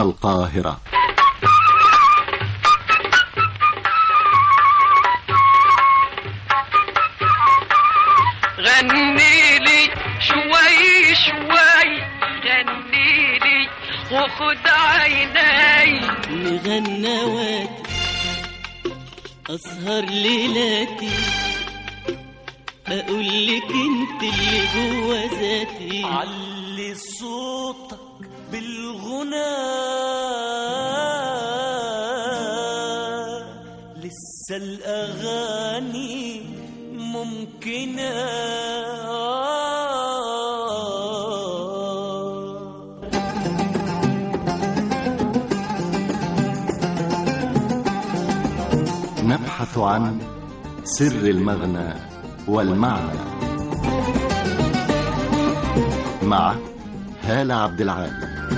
القاهرة غني لي شوي شوي غني لي وخد عيني مغنواتي أسهر ليلاتي أقول لك أنت اللي جوا ذاتي علي صوتك بالغنى لسه الأغاني ممكنة نبحث عن سر المغنى والمعنى مع هالة عبد العال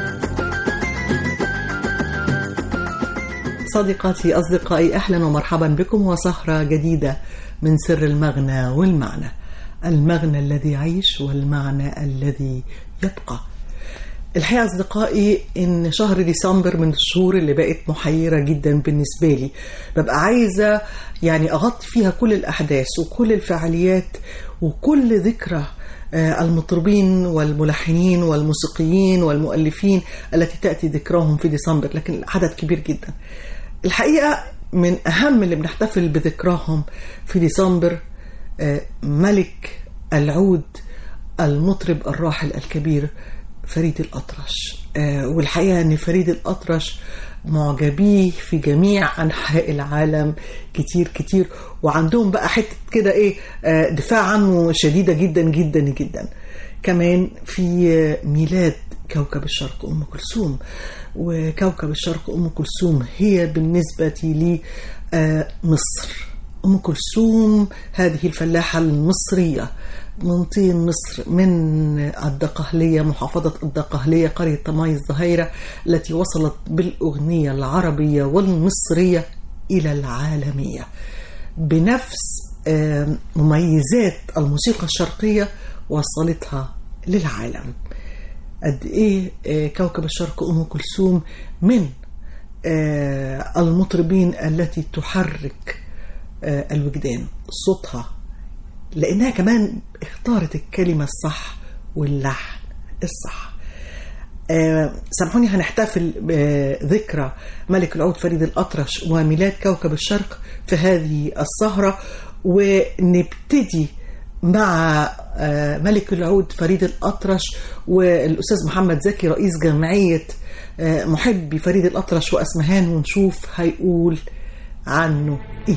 صديقاتي أصدقائي أهلا ومرحبا بكم وسهرة جديدة من سر المغنى والمعنى المغنى الذي يعيش والمعنى الذي يبقى الحقيقة أصدقائي إن شهر ديسمبر من الشهور اللي بقت محيرة جدا بالنسبة لي ببقى عايزة يعني أغطي فيها كل الأحداث وكل الفعاليات وكل ذكرى آه، المطربين والملحنين والموسيقيين والمؤلفين التي تأتي ذكراهم في ديسمبر لكن العدد كبير جدا الحقيقة من أهم اللي بنحتفل بذكراهم في ديسمبر آه، ملك العود المطرب الراحل الكبير فريد الأطرش آه، والحقيقة أن فريد الأطرش معجبيه في جميع أنحاء العالم كتير كتير وعندهم بقى حتة كده إيه آه، دفاع عنه شديدة جدا جدا جدا كمان في آه، ميلاد كوكب الشرق أم كلثوم وكوكب الشرق أم كلثوم هي بالنسبة لي آه، مصر أم كلثوم هذه الفلاحة المصرية من طين مصر من الدقهلية محافظة الدقهلية قرية طماي الزهيرة التي وصلت بالأغنية العربية والمصرية إلى العالمية بنفس آه، مميزات الموسيقى الشرقية وصلتها للعالم قد ايه آه، كوكب الشرق ام كلثوم من آه، المطربين التي تحرك آه، الوجدان صوتها لانها كمان اختارت الكلمه الصح واللحن الصح آه، سامحوني هنحتفل بذكرى ملك العود فريد الأطرش وميلاد كوكب الشرق في هذه السهرة ونبتدي مع آه، ملك العود فريد الأطرش والأستاذ محمد زكي رئيس جمعية آه، محبي فريد الأطرش وأسمهان ونشوف هيقول عنه إيه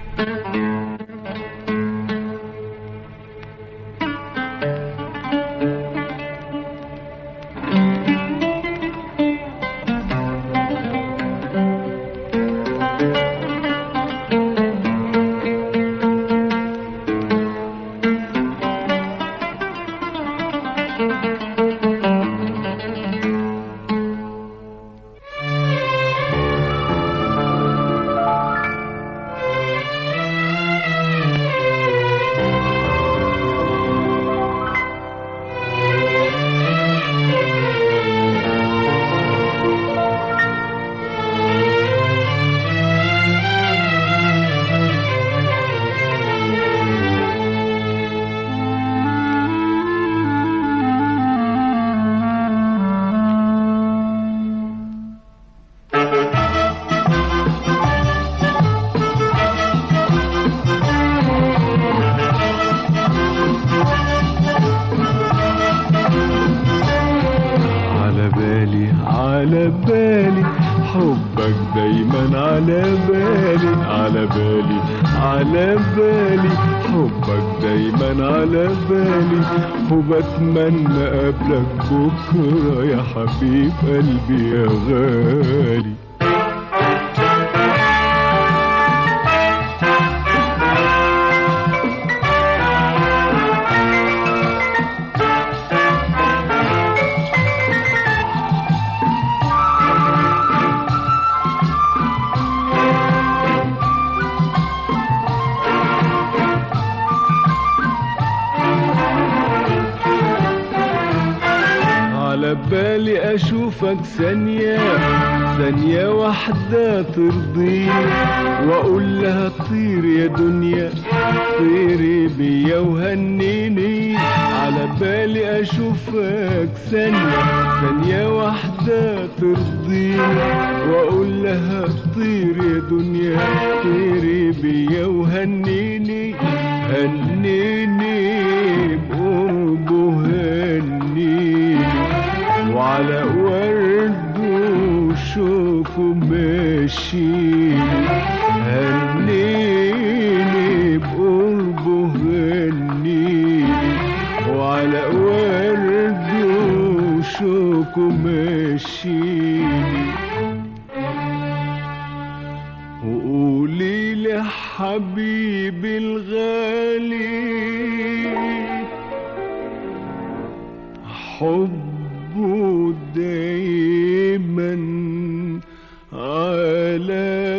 على بالي على بالي حبك دايما على بالي على بالي على بالي حبك دايما على بالي وبتمنى قبلك بكرة يا حبيب قلبي يا غالي على بالي اشوفك اشوفك ثانية ثانية واحدة ترضيني واقول لها طير يا دنيا طيري بيا وهنيني على بالي اشوفك ثانية ثانية واحدة ترضيني واقول لها طير يا دنيا طيري بيا وهنيني هنيني بقربه هنيني وعلى ورد وشوكه ماشيني هنيني بقربه هنيني وعلى ورد وشوكه ماشيني وقولي لي حبيبي الغالي حبه دايما على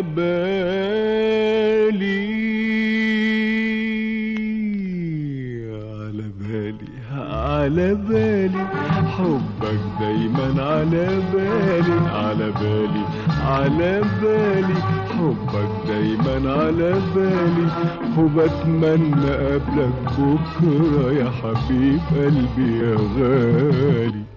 بالي على بالي على بالي حبك دايما على بالي على بالي على بالي حبك دايما على بالي وبتمنى قبلك بكرة يا حبيب قلبي يا غالي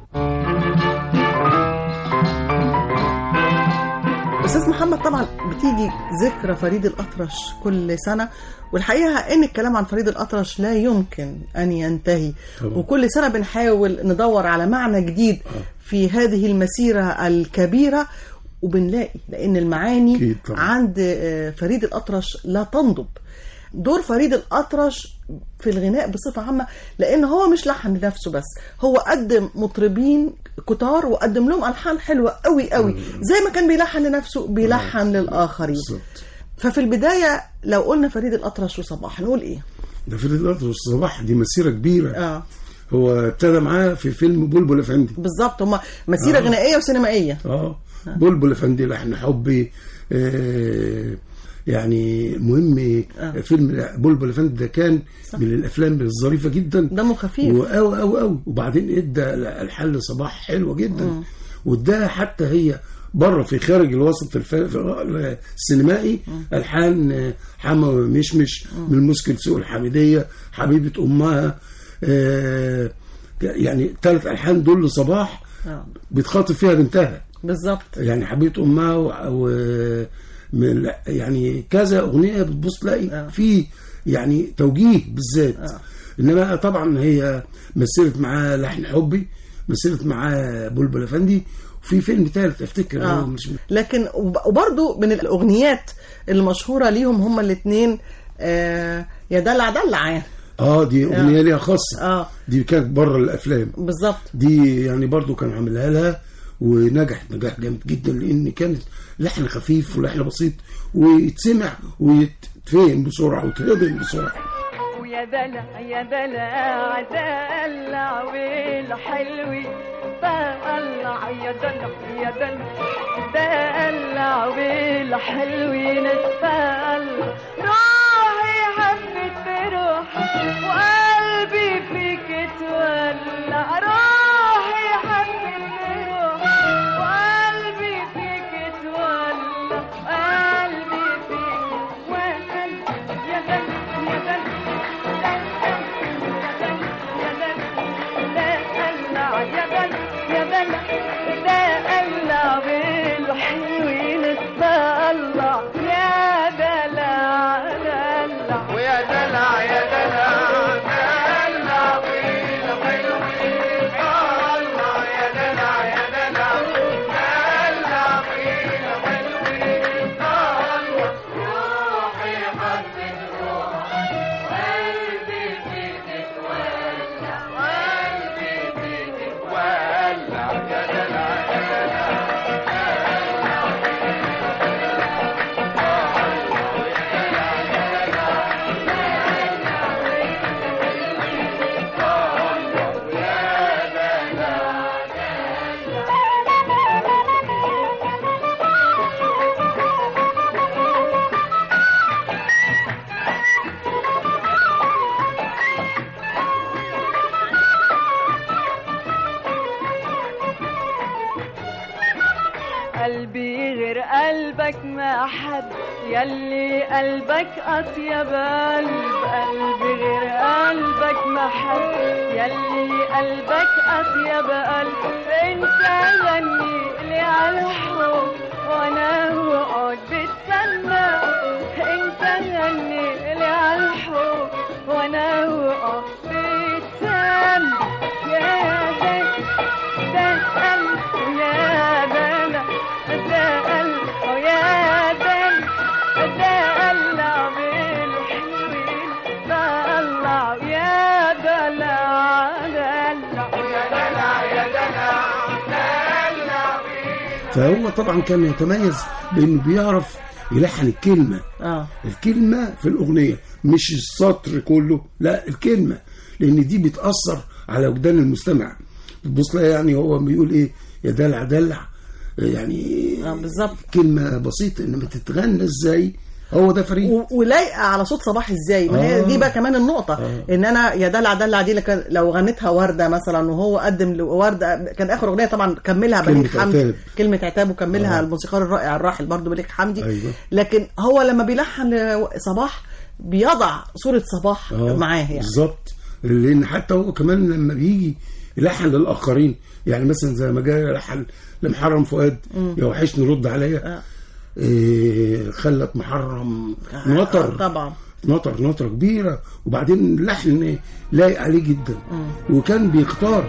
استاذ محمد طبعا بتيجي ذكرى فريد الاطرش كل سنه والحقيقه ان الكلام عن فريد الاطرش لا يمكن ان ينتهي طبعا. وكل سنه بنحاول ندور على معنى جديد في هذه المسيره الكبيره وبنلاقي لان المعاني أكيد طبعا. عند آه، فريد الاطرش لا تنضب دور فريد الأطرش في الغناء بصفة عامة لأن هو مش لحن لنفسه بس هو قدم مطربين كتار وقدم لهم ألحان حلوة قوي قوي زي ما كان بيلحن لنفسه بيلحن للآخرين بالظبط ففي البداية لو قلنا فريد الأطرش وصباح نقول إيه؟ ده فريد الأطرش والصباح دي مسيرة كبيرة آه هو ابتدى معاه في فيلم بلبل افندي بالظبط هما مسيرة آه. غنائية وسينمائية اه بلبل افندي لحن حبي آه يعني المهم آه. فيلم بلبل افندي ده كان من الافلام الظريفه جدا دمه خفيف وقوي قوي قوي وبعدين ادى الحل صباح حلوه جدا واداها حتى هي بره في خارج الوسط الف- السينمائي الحان آه، حما مشمش من المسكن سوق الحميديه حبيبه امها آه، يعني ثلاث الحان دول لصباح آه. بتخاطب فيها بنتها بالظبط يعني حبيبه امها و... و... من لا، يعني كذا اغنيه بتبص آه. تلاقي في يعني توجيه بالذات انما طبعا هي مثلت معاه لحن حبي مثلت معاه بلبل افندي وفي فيلم ثالث افتكر آه. هو مش لكن وب- وبرضو من الأغنيات المشهورة ليهم هما الاثنين آه يا دلع دلع يعني اه دي اغنيه ليها خاصه آه. دي كانت بره الافلام بالظبط دي يعني برضو كان عاملها لها ونجحت نجاح جامد جدا لان كانت لحن خفيف ولحن بسيط ويتسمع ويتفهم بسرعه ويتهضم بسرعه ويا دلع يا دلع دلع والحلوي طلع يا دلع يا دلع دلع والحلوي نتطلع روحي حبت روحي وقلبي فيك تولع روحي حبت روحي وقلبي فيك تولع قلبي فيك وقلبي يا دلع يا دلع ويا دلع يا دلع دلع بالحلوين طلع يا دلع يا دلع دلع بالحلوين طلع روحي حبت روحي قلبي فيك تولع قلبي فيك تولع يا دلع يا دلع قلبي غير قلبك ما حد يلي قلبك أطيب قلب قلبي غير قلبك ما حد يلي قلبك أطيب قلب انت غني لي على الحب وانا اقعد بتسنى انت غني لي على الحب وانا اقعد بتسنى يا ده ده قلب يا ده لا ده قلب يا ده ده قلب الحلوين طلع يا دلع دلع يا دلع يا دلع دلع فهو طبعا كان يتميز بانه بيعرف يلحن الكلمه اه الكلمه في الاغنيه مش السطر كله لا الكلمه لان دي بتاثر على وجدان المستمع بتبص لها يعني هو بيقول ايه يا دلع دلع يعني اه بالظبط كلمه بسيطه انما تتغنى ازاي هو ده فريد و- ولايقه على صوت صباح ازاي ما هي آه. دي بقى كمان النقطه آه. ان انا يا دلع دلع دي لك- لو غنتها ورده مثلا وهو قدم ل- ورده كان اخر اغنيه طبعا كملها كلمة بليغ حمدي عتاب. كلمه عتاب وكملها آه. الموسيقار الرائع الراحل برضو بليغ حمدي أيوة. لكن هو لما بيلحن صباح بيضع صوره صباح آه، معاه يعني بالظبط لان حتى هو كمان لما بيجي يلحن للاخرين يعني مثلا زي ما جاي يلحن لمحرم فؤاد يا وحشني رد عليا إيه خلت محرم نطر آه، طبعا نطر نطره كبيره وبعدين اللحن لايق عليه جدا وكان بيختار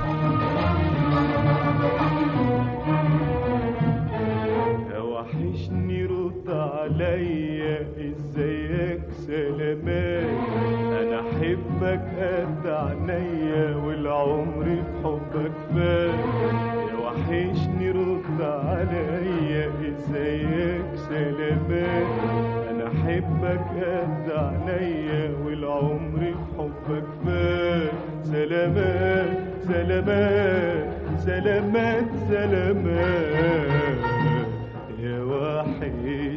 وحشني رد عليا ازيك سلامات انا احبك قد عينيا والعمر في حبك فات يا وحشني رد عليا ازيك سلامات انا احبك قد عينيا والعمر في حبك فات سلامات سلامات سلامات سلامات يا وحشني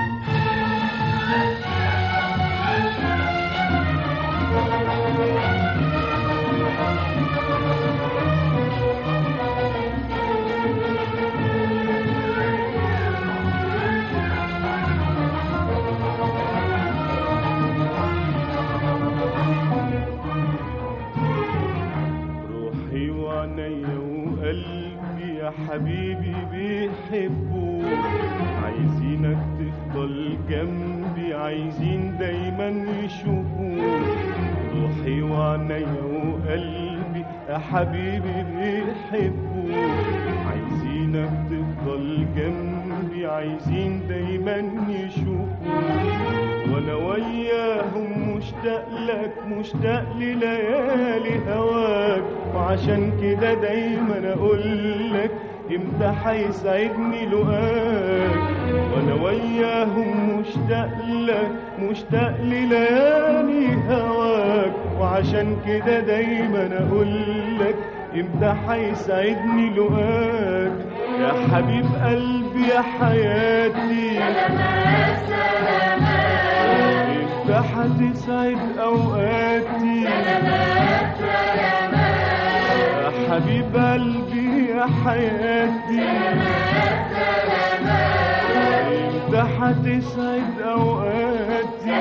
روحي وعينيا وقلبي يا حبيبي بيحبوك عايزينك تفضل جنبي عايزين دايما يشوفوك روحي وعينيا وقلبي يا حبيبي بيحبوك عايزينك تفضل جنبي عايزين دايما يشوفوك وانا وياهم مشتاق لك مشتاق لليالي هواك وعشان كده دايما اقول لك امتى هيسعدني لقاك وانا وياهم مشتاق لك مشتاق لليالي هواك وعشان كده دايما اقول لك امتى هيسعدني لقاك يا حبيب قلبي يا حياتي انت هتسعد اوقاتي يا حبيب قلبي يا حياتي انت هتسعد اوقاتي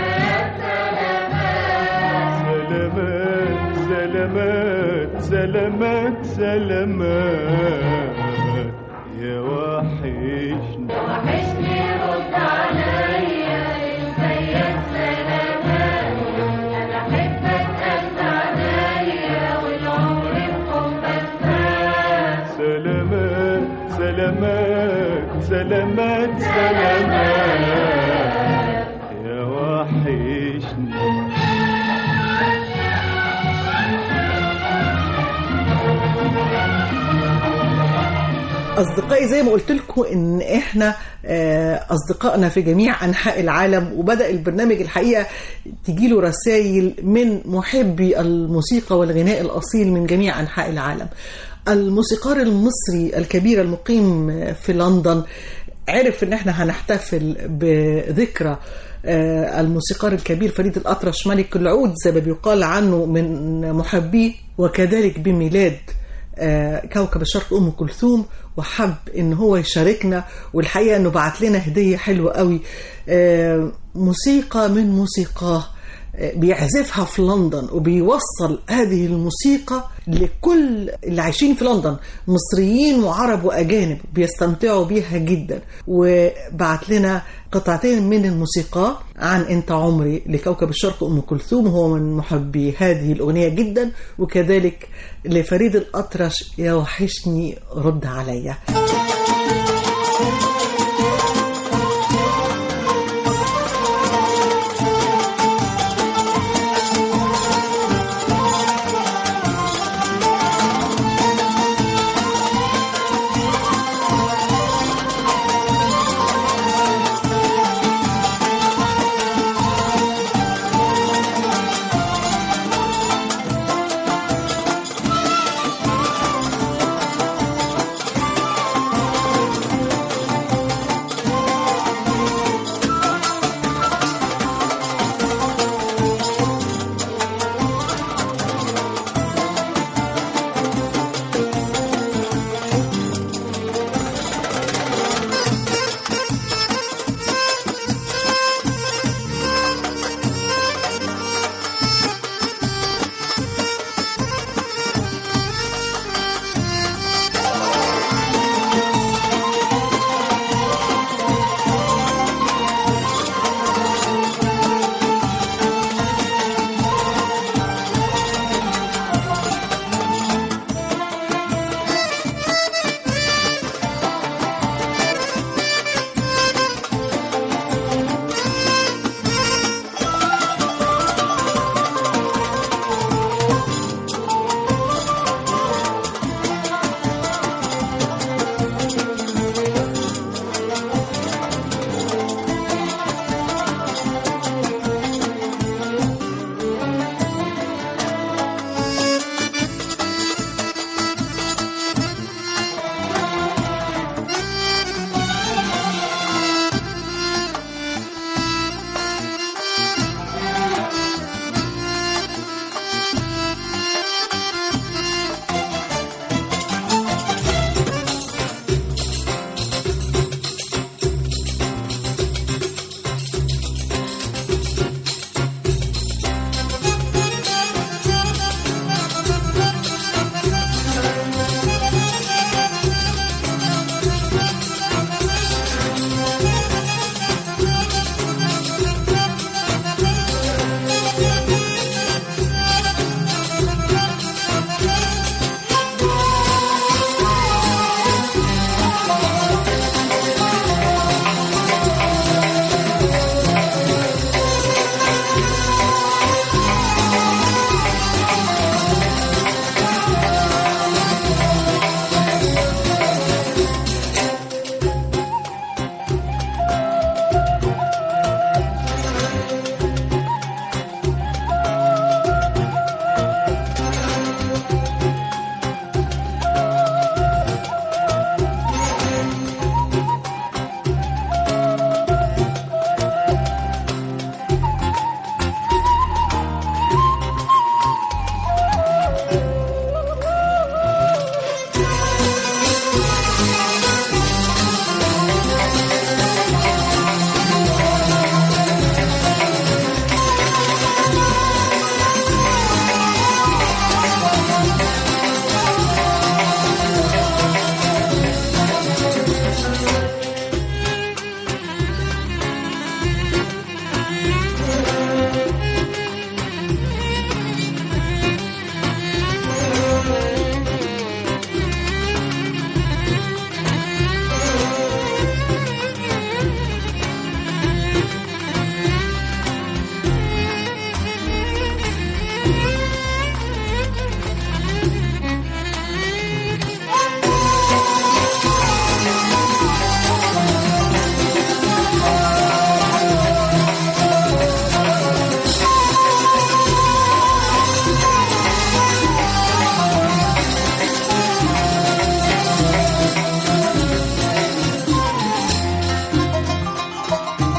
سلامات سلامات سلامات سلامات يا وحشني وحشني رد عليا ازيك سلامات انا احبك قد عليا والعمر بحبك فات سلامات سلامات سلامات سلامات يا وحشني أصدقائي زي ما قلت لكم إن إحنا آه، أصدقائنا في جميع أنحاء العالم وبدأ البرنامج الحقيقة تجيله رسائل من محبي الموسيقى والغناء الأصيل من جميع أنحاء العالم الموسيقار المصري الكبير المقيم في لندن عرف إن إحنا هنحتفل بذكرى آه، الموسيقار الكبير فريد الأطرش ملك العود زي ما بيقال عنه من محبيه وكذلك بميلاد آه، كوكب الشرق ام كلثوم وحب ان هو يشاركنا والحقيقه انه بعت لنا هديه حلوه قوي آه، موسيقى من موسيقاه آه، بيعزفها في لندن وبيوصل هذه الموسيقى لكل اللي عايشين في لندن مصريين وعرب واجانب بيستمتعوا بيها جدا وبعت لنا قطعتين من الموسيقى عن انت عمري لكوكب الشرق ام كلثوم وهو من محبي هذه الاغنيه جدا وكذلك لفريد الاطرش يا وحشني رد عليا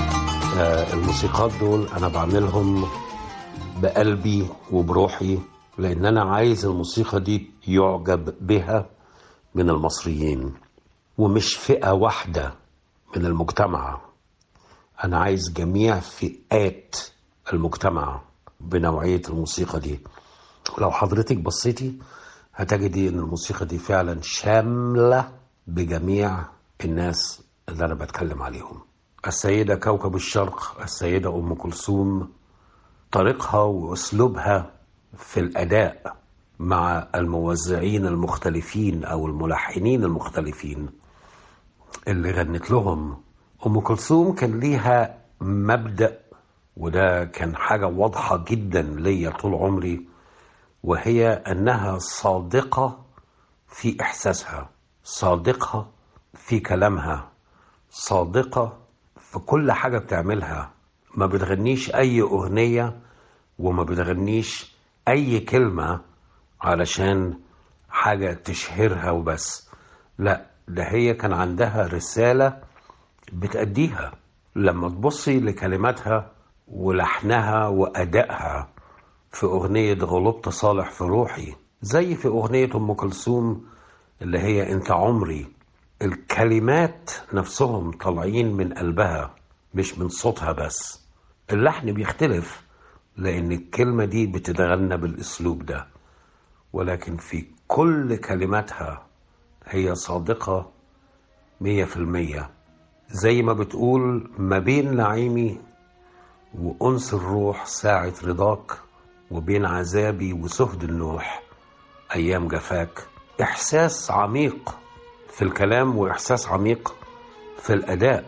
الموسيقات دول انا بعملهم بقلبي وبروحي لأن أنا عايز الموسيقى دي يعجب بها من المصريين ومش فئة واحدة من المجتمع أنا عايز جميع فئات المجتمع بنوعية الموسيقى دي لو حضرتك بصيتي هتجدي ان الموسيقى دي فعلا شاملة بجميع الناس اللي انا بتكلم عليهم السيدة كوكب الشرق السيدة ام كلثوم طريقها واسلوبها في الاداء مع الموزعين المختلفين او الملحنين المختلفين اللي غنت لهم ام كلثوم كان ليها مبدأ وده كان حاجة واضحة جدا ليا طول عمري وهي انها صادقه في احساسها صادقه في كلامها صادقه في كل حاجه بتعملها ما بتغنيش اي اغنيه وما بتغنيش اي كلمه علشان حاجه تشهرها وبس لا ده هي كان عندها رساله بتأديها لما تبصي لكلماتها ولحنها وأدائها في أغنية غلبت صالح في روحي زي في أغنية أم كلثوم اللي هي أنت عمري الكلمات نفسهم طالعين من قلبها مش من صوتها بس اللحن بيختلف لأن الكلمة دي بتتغنى بالأسلوب ده ولكن في كل كلماتها هي صادقة مية في المية زي ما بتقول ما بين نعيمي وأنس الروح ساعة رضاك وبين عذابي وسهد النوح أيام جفاك إحساس عميق في الكلام وإحساس عميق في الأداء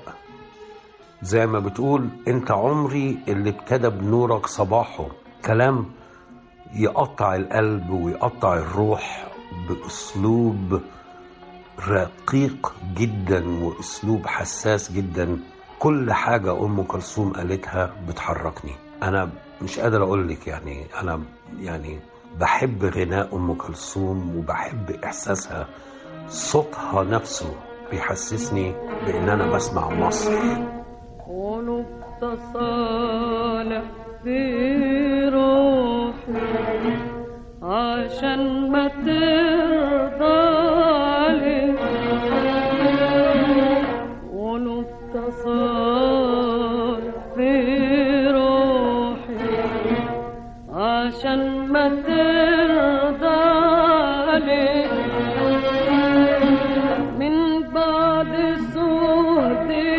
زي ما بتقول أنت عمري اللي ابتدى بنورك صباحه كلام يقطع القلب ويقطع الروح بأسلوب رقيق جدا وأسلوب حساس جدا كل حاجة أم كلثوم قالتها بتحركني أنا مش قادر أقول لك يعني أنا يعني بحب غناء أم كلثوم وبحب إحساسها صوتها نفسه بيحسسني بإن أنا بسمع مصر قلوب تصالح في روحي عشان ما ترضى عليك قلوب تصالح في روحي عشان ما ترضى عليك من بعد صوتي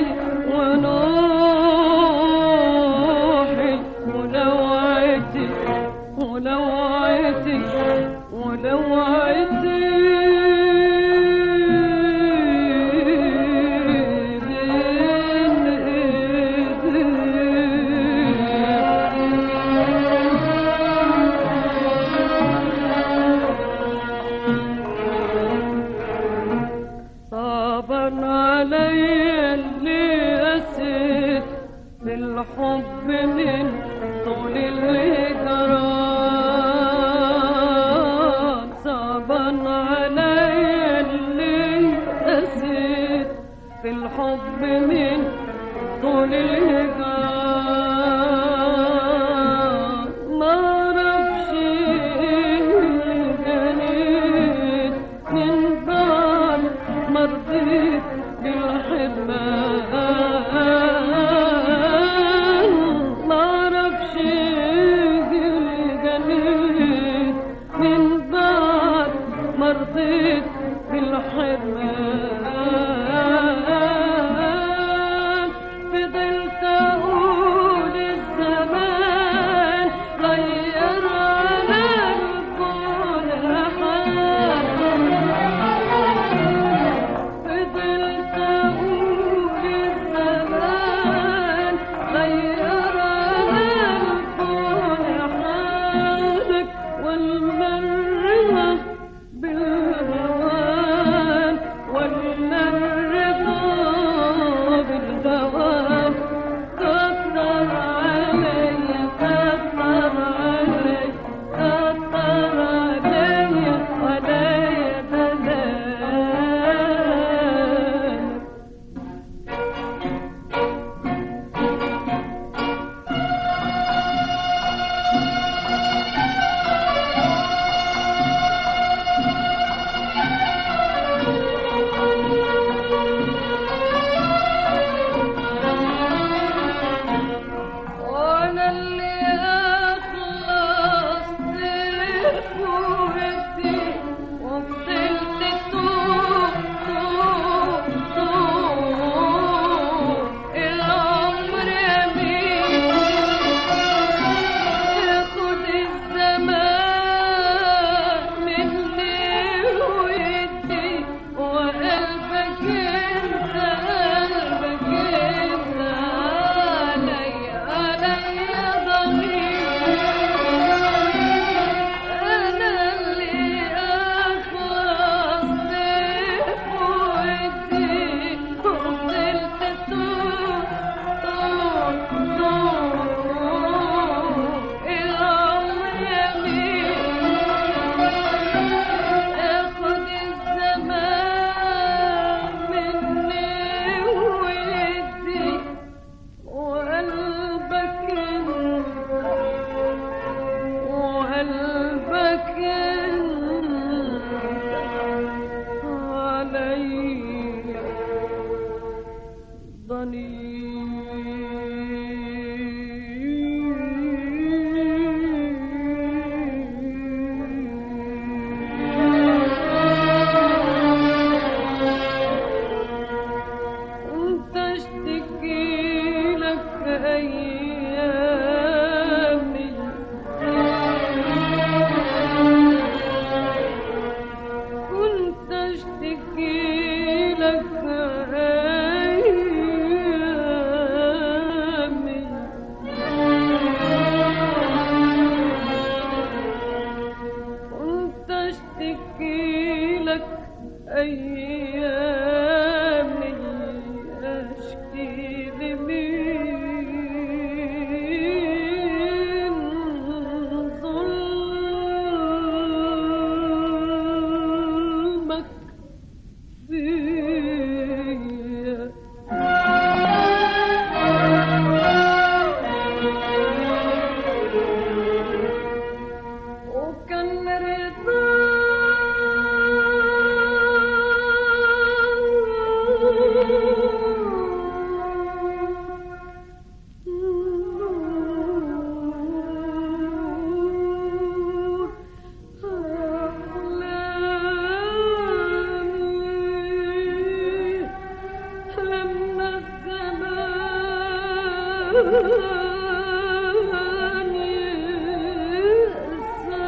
ونوحي ولوعتي ولوعتي ولوعتي بين صعبا علي اللي أسيت بالحب من طول الهجران صعبا علي اللي أسيت بالحب من طول الهجران ما اعرفش اللي جنيت من بعد ما رضيت بالحرمان ما اعرفش اللي جنيت من بعد ما رضيت بالحرمان فضلت اقول أشكي لمين ظلمك فيا وكان لما الزمان يقسى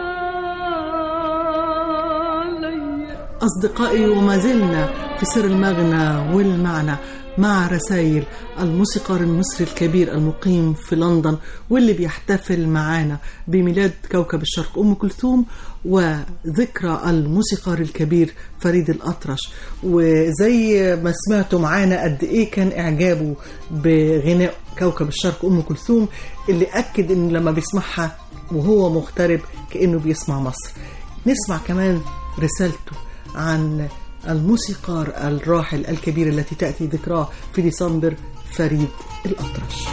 علي أصدقائي وما زلنا في سر المغنى والمعنى مع رسائل الموسيقار المصري الكبير المقيم في لندن واللي بيحتفل معانا بميلاد كوكب الشرق أم كلثوم وذكرى الموسيقار الكبير فريد الأطرش وزي ما سمعتوا معانا قد إيه كان إعجابه بغناء كوكب الشرق أم كلثوم اللي أكد إن لما بيسمعها وهو مغترب كأنه بيسمع مصر نسمع كمان رسالته عن الموسيقار الراحل الكبير التي تأتي ذكراه في ديسمبر فريد الأطرش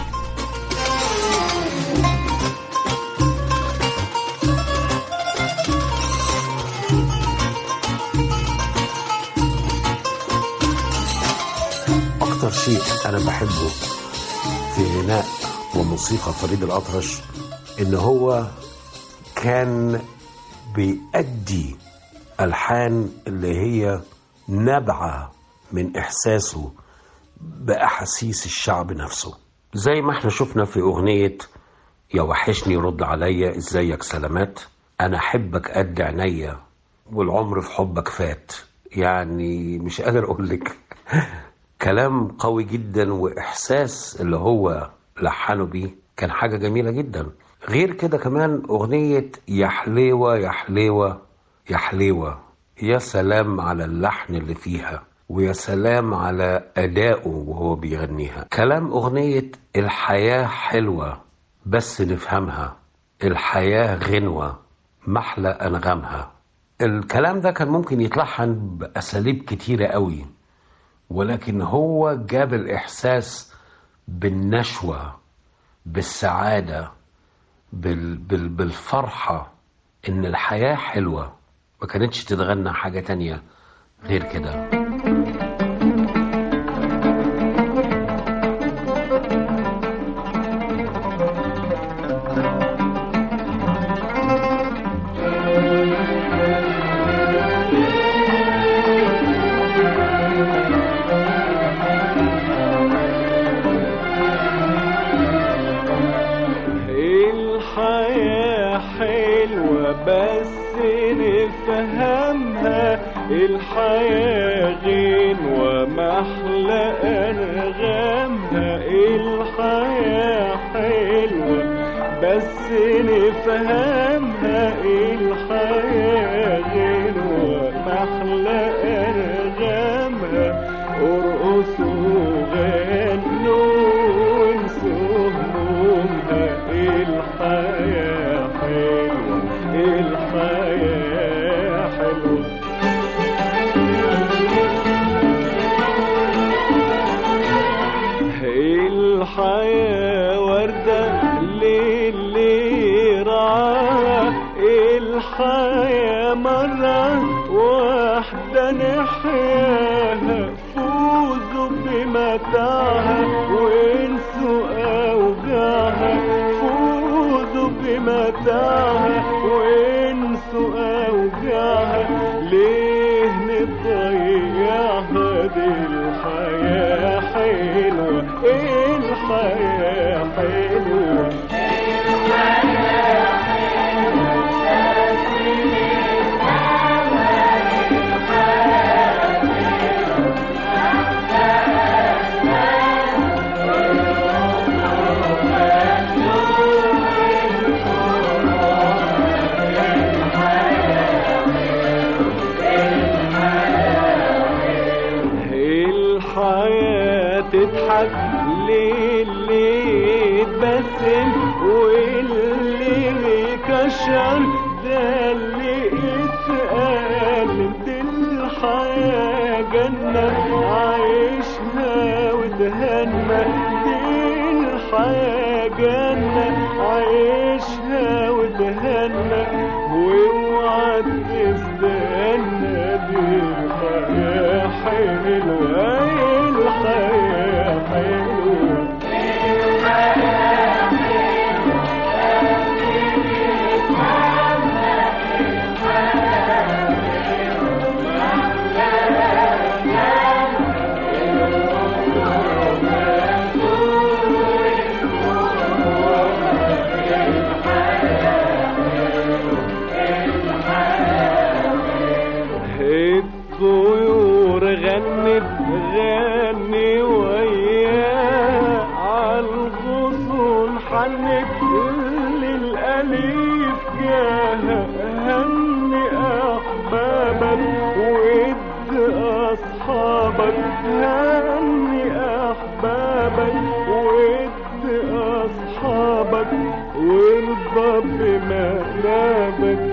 أكتر شيء أنا بحبه في غناء وموسيقى فريد الأطرش إن هو كان بيأدي ألحان اللي هي نابعة من إحساسه بأحاسيس الشعب نفسه زي ما احنا شفنا في أغنية يا وحشني رد عليا ازيك سلامات أنا أحبك قد عينيا والعمر في حبك فات يعني مش قادر أقول لك كلام قوي جدا وإحساس اللي هو لحنه بيه كان حاجة جميلة جدا غير كده كمان أغنية يا حليوة يا حليوة يا حليوة يا سلام على اللحن اللي فيها ويا سلام على أدائه وهو بيغنيها كلام أغنية الحياة حلوة بس نفهمها الحياة غنوة محلى أنغامها الكلام ده كان ممكن يتلحن بأساليب كتيرة قوي ولكن هو جاب الإحساس بالنشوة بالسعادة بال بال بالفرحة إن الحياة حلوة ما كانتش تتغنى حاجة تانية غير كده الحياة حلوة بس نفهمها الحياة غنوة محلى أنغامها الحياة حلوة بس نفهمها الحياة غنوة محلى أنغامها ارقصوا غنوا وانسوا همومها الحياة حلوة الحياة حلوة الحياة وردة للي رعاها الحياة مرة واحدة نحياها فوزوا بمتاعها وانسوا أوجاعها فوزوا بمتاعها وانسوا أوجاعها ليه نضيعها دي الحياة حلوة الحياة حلوة يضحك للي يتبسم واللي بيكشر ده اللي اتقال دي الحياة جنة عايشها وتهنى دي الحياة جنة عايشها وتهنى واوعى تستنى دي الحياة حلوة الحياة حلوة الطيور غنت غني وياه عالغصون حنت للأليف جاه هني أحبابك ود أصحابك هني أحبابك ود أصحابك وارضى بما نابك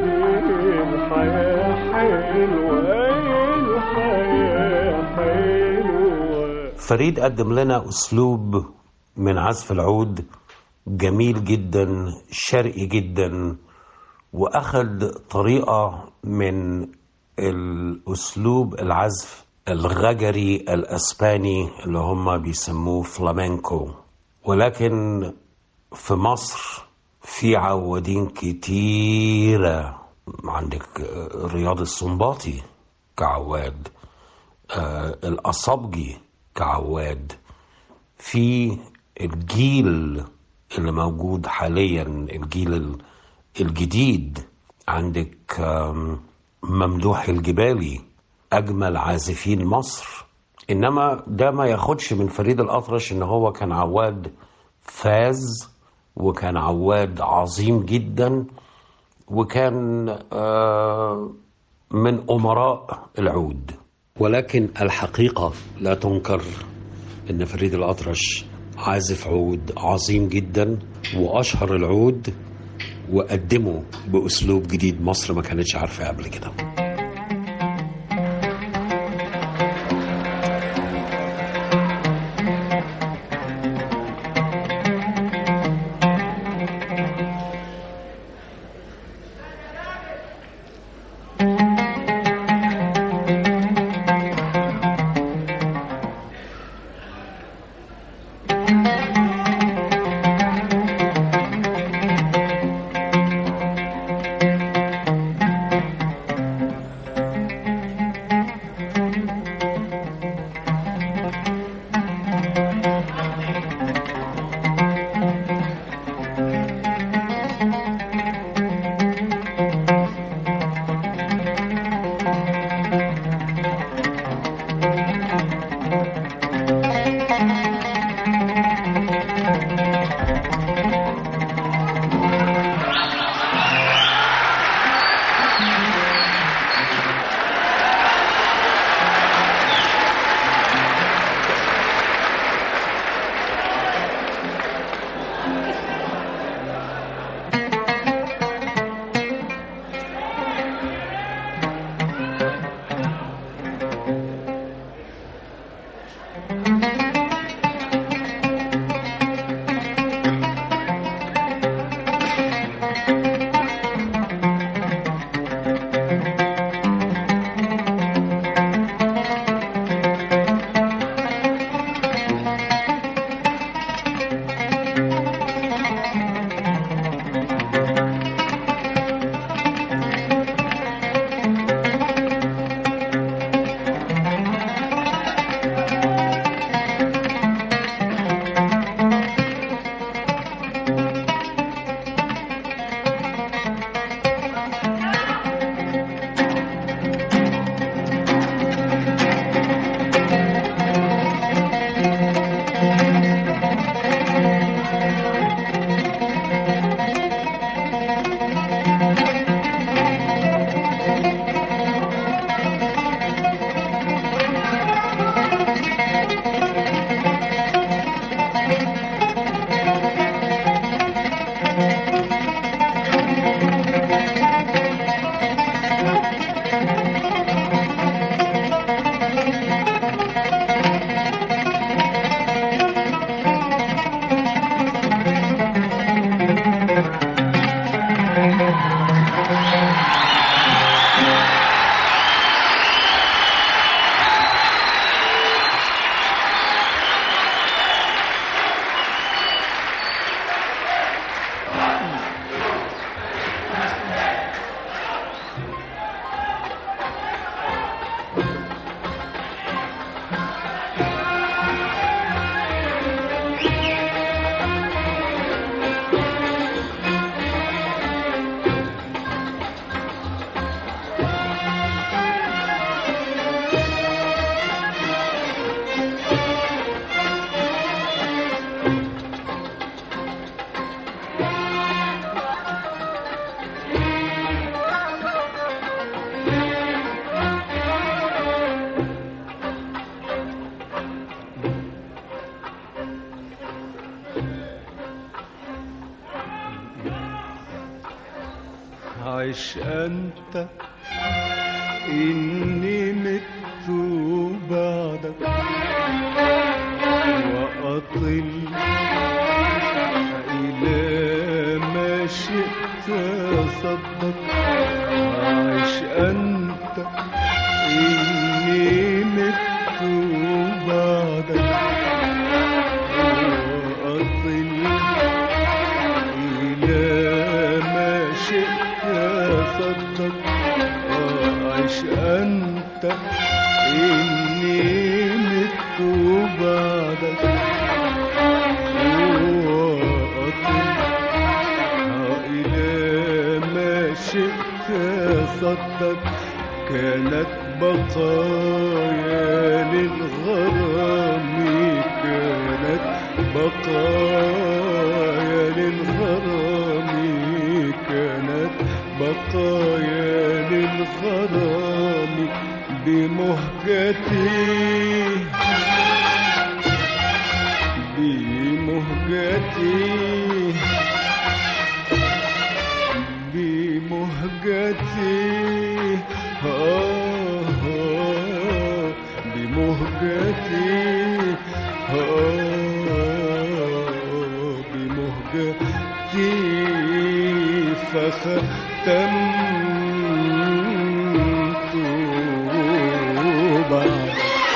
الحياة حلوة الحياة حلوة فريد قدم لنا أسلوب من عزف العود جميل جدا شرقي جدا وأخد طريقة من الأسلوب العزف الغجري الأسباني اللي هم بيسموه فلامنكو ولكن في مصر في عوادين كتيرة عندك رياض السنباطي كعواد آه، الأصابجي كعواد في الجيل اللي موجود حاليا الجيل ال- الجديد عندك آم، ممدوح الجبالي أجمل عازفين مصر إنما ده ما ياخدش من فريد الأطرش إن هو كان عواد فاز وكان عواد عظيم جدا وكان آه، من أمراء العود ولكن الحقيقة لا تنكر ان فريد الاطرش عازف عود عظيم جدا واشهر العود وقدمه باسلوب جديد مصر ما كانتش عارفاه قبل كده عش أنت إني مت بعدك وأطل إلى ما شئت صدق عش أنت إني مت بعدك وأطل إلى ما شئت صدق عش أنت إني مت بعدك وأطل إلى ما شئت صدق كانت بقايا للغرام كانت بقايا للغرام كانت بقايا للغرام بمهجتي بمهجتي بمهجتي آه آه بمهجتي آه بمهجتي فختمت بعد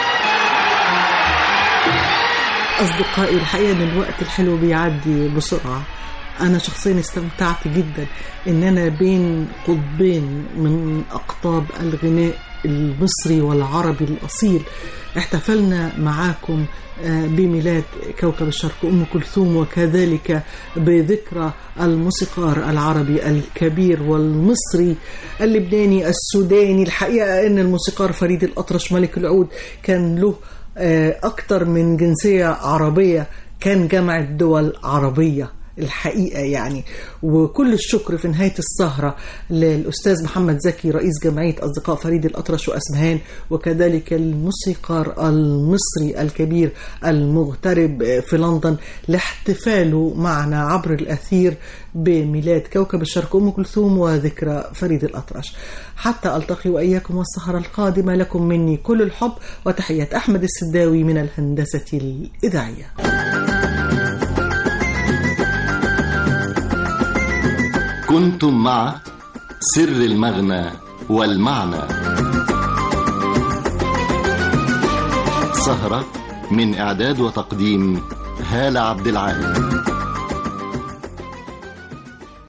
أصدقائي الحقيقة إن الوقت الحلو بيعدي بسرعة أنا شخصيا استمتعت جدا إن أنا بين قطبين من أقطاب الغناء المصري والعربي الأصيل احتفلنا معاكم آه، بميلاد كوكب الشرق أم كلثوم وكذلك بذكرى الموسيقار العربي الكبير والمصري اللبناني السوداني الحقيقة أن الموسيقار فريد الأطرش ملك العود كان له آه، أكتر من جنسية عربية كان جمع الدول عربية الحقيقة يعني وكل الشكر في نهاية السهرة للأستاذ محمد زكي رئيس جمعية أصدقاء فريد الأطرش وأسمهان وكذلك الموسيقار المصري الكبير المغترب في لندن لاحتفاله معنا عبر الأثير بميلاد كوكب الشرق أم كلثوم وذكرى فريد الأطرش حتى ألتقي وإياكم والسهرة القادمة لكم مني كل الحب وتحيات أحمد السداوي من الهندسة الإذاعية كنتم مع سر المغنى والمعنى سهرة من إعداد وتقديم هالة عبد العال